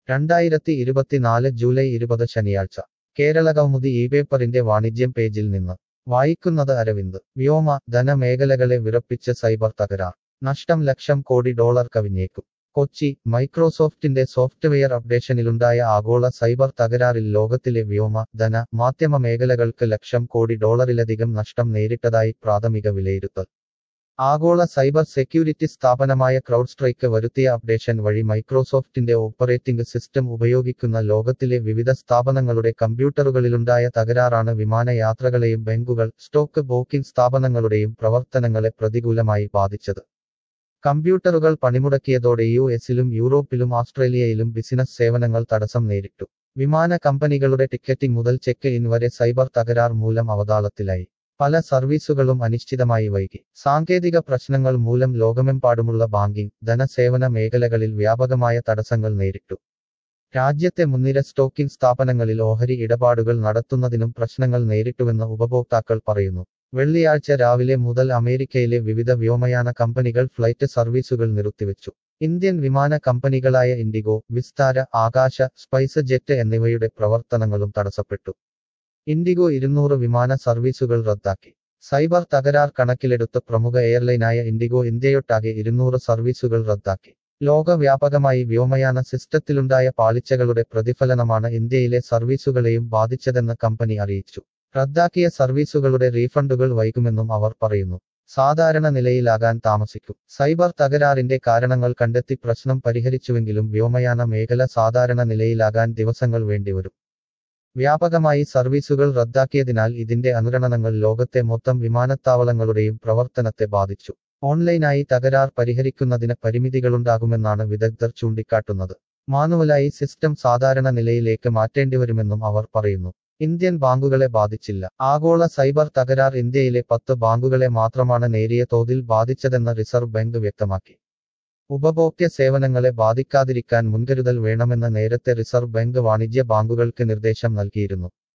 രണ്ടായിരത്തി ഇരുപത്തിനാല് ജൂലൈ ഇരുപത് ശനിയാഴ്ച കേരള കൗമുദി ഈ പേപ്പറിന്റെ വാണിജ്യം പേജിൽ നിന്ന് വായിക്കുന്നത് അരവിന്ദ് വ്യോമ ധനമേഖലകളെ വിറപ്പിച്ച് സൈബർ തകരാർ നഷ്ടം ലക്ഷം കോടി ഡോളർ കവിഞ്ഞേക്കും കൊച്ചി മൈക്രോസോഫ്റ്റിന്റെ സോഫ്റ്റ്വെയർ അപ്ഡേഷനിലുണ്ടായ ആഗോള സൈബർ തകരാറിൽ ലോകത്തിലെ വ്യോമ ധന മാധ്യമ മേഖലകൾക്ക് ലക്ഷം കോടി ഡോളറിലധികം നഷ്ടം നേരിട്ടതായി പ്രാഥമിക വിലയിരുത്തൽ ആഗോള സൈബർ സെക്യൂരിറ്റി സ്ഥാപനമായ ക്രൗഡ്സ്ട്രൈക്ക് വരുത്തിയ അപ്ഡേഷൻ വഴി മൈക്രോസോഫ്റ്റിന്റെ ഓപ്പറേറ്റിംഗ് സിസ്റ്റം ഉപയോഗിക്കുന്ന ലോകത്തിലെ വിവിധ സ്ഥാപനങ്ങളുടെ കമ്പ്യൂട്ടറുകളിലുണ്ടായ തകരാറാണ് വിമാനയാത്രകളെയും ബാങ്കുകൾ സ്റ്റോക്ക് ബോക്കിംഗ് സ്ഥാപനങ്ങളുടെയും പ്രവർത്തനങ്ങളെ പ്രതികൂലമായി ബാധിച്ചത് കമ്പ്യൂട്ടറുകൾ പണിമുടക്കിയതോടെ യു എസിലും യൂറോപ്പിലും ഓസ്ട്രേലിയയിലും ബിസിനസ് സേവനങ്ങൾ തടസ്സം നേരിട്ടു വിമാന കമ്പനികളുടെ ടിക്കറ്റിംഗ് മുതൽ ചെക്ക് ഇൻ വരെ സൈബർ തകരാർ മൂലം അവതാളത്തിലായി പല സർവീസുകളും അനിശ്ചിതമായി വൈകി സാങ്കേതിക പ്രശ്നങ്ങൾ മൂലം ലോകമെമ്പാടുമുള്ള ബാങ്കിംഗ് ധനസേവന മേഖലകളിൽ വ്യാപകമായ തടസ്സങ്ങൾ നേരിട്ടു രാജ്യത്തെ മുൻനിര സ്റ്റോക്കിംഗ് സ്ഥാപനങ്ങളിൽ ഓഹരി ഇടപാടുകൾ നടത്തുന്നതിനും പ്രശ്നങ്ങൾ നേരിട്ടുവെന്ന് ഉപഭോക്താക്കൾ പറയുന്നു വെള്ളിയാഴ്ച രാവിലെ മുതൽ അമേരിക്കയിലെ വിവിധ വ്യോമയാന കമ്പനികൾ ഫ്ലൈറ്റ് സർവീസുകൾ നിർത്തിവെച്ചു ഇന്ത്യൻ വിമാന കമ്പനികളായ ഇൻഡിഗോ വിസ്താര ആകാശ സ്പൈസ് ജെറ്റ് എന്നിവയുടെ പ്രവർത്തനങ്ങളും തടസ്സപ്പെട്ടു ഇൻഡിഗോ ഇരുന്നൂറ് വിമാന സർവീസുകൾ റദ്ദാക്കി സൈബർ തകരാർ കണക്കിലെടുത്ത് പ്രമുഖ എയർലൈനായ ഇൻഡിഗോ ഇന്ത്യയൊട്ടാകെ ഇരുന്നൂറ് സർവീസുകൾ റദ്ദാക്കി ലോകവ്യാപകമായി വ്യോമയാന സിസ്റ്റത്തിലുണ്ടായ പാളിച്ചകളുടെ പ്രതിഫലനമാണ് ഇന്ത്യയിലെ സർവീസുകളെയും ബാധിച്ചതെന്ന് കമ്പനി അറിയിച്ചു റദ്ദാക്കിയ സർവീസുകളുടെ റീഫണ്ടുകൾ വൈകുമെന്നും അവർ പറയുന്നു സാധാരണ നിലയിലാകാൻ താമസിക്കും സൈബർ തകരാറിന്റെ കാരണങ്ങൾ കണ്ടെത്തി പ്രശ്നം പരിഹരിച്ചുവെങ്കിലും വ്യോമയാന മേഖല സാധാരണ നിലയിലാകാൻ ദിവസങ്ങൾ വേണ്ടിവരും വ്യാപകമായി സർവീസുകൾ റദ്ദാക്കിയതിനാൽ ഇതിന്റെ അനുരണനങ്ങൾ ലോകത്തെ മൊത്തം വിമാനത്താവളങ്ങളുടെയും പ്രവർത്തനത്തെ ബാധിച്ചു ഓൺലൈനായി തകരാർ പരിഹരിക്കുന്നതിന് പരിമിതികളുണ്ടാകുമെന്നാണ് വിദഗ്ധർ ചൂണ്ടിക്കാട്ടുന്നത് മാനുവലായി സിസ്റ്റം സാധാരണ നിലയിലേക്ക് മാറ്റേണ്ടിവരുമെന്നും അവർ പറയുന്നു ഇന്ത്യൻ ബാങ്കുകളെ ബാധിച്ചില്ല ആഗോള സൈബർ തകരാർ ഇന്ത്യയിലെ പത്ത് ബാങ്കുകളെ മാത്രമാണ് നേരിയ തോതിൽ ബാധിച്ചതെന്ന് റിസർവ് ബാങ്ക് വ്യക്തമാക്കി ഉപഭോക്തൃ സേവനങ്ങളെ ബാധിക്കാതിരിക്കാൻ മുൻകരുതൽ വേണമെന്ന് നേരത്തെ റിസർവ് ബാങ്ക് വാണിജ്യ ബാങ്കുകൾക്ക് നിർദ്ദേശം നൽകിയിരുന്നു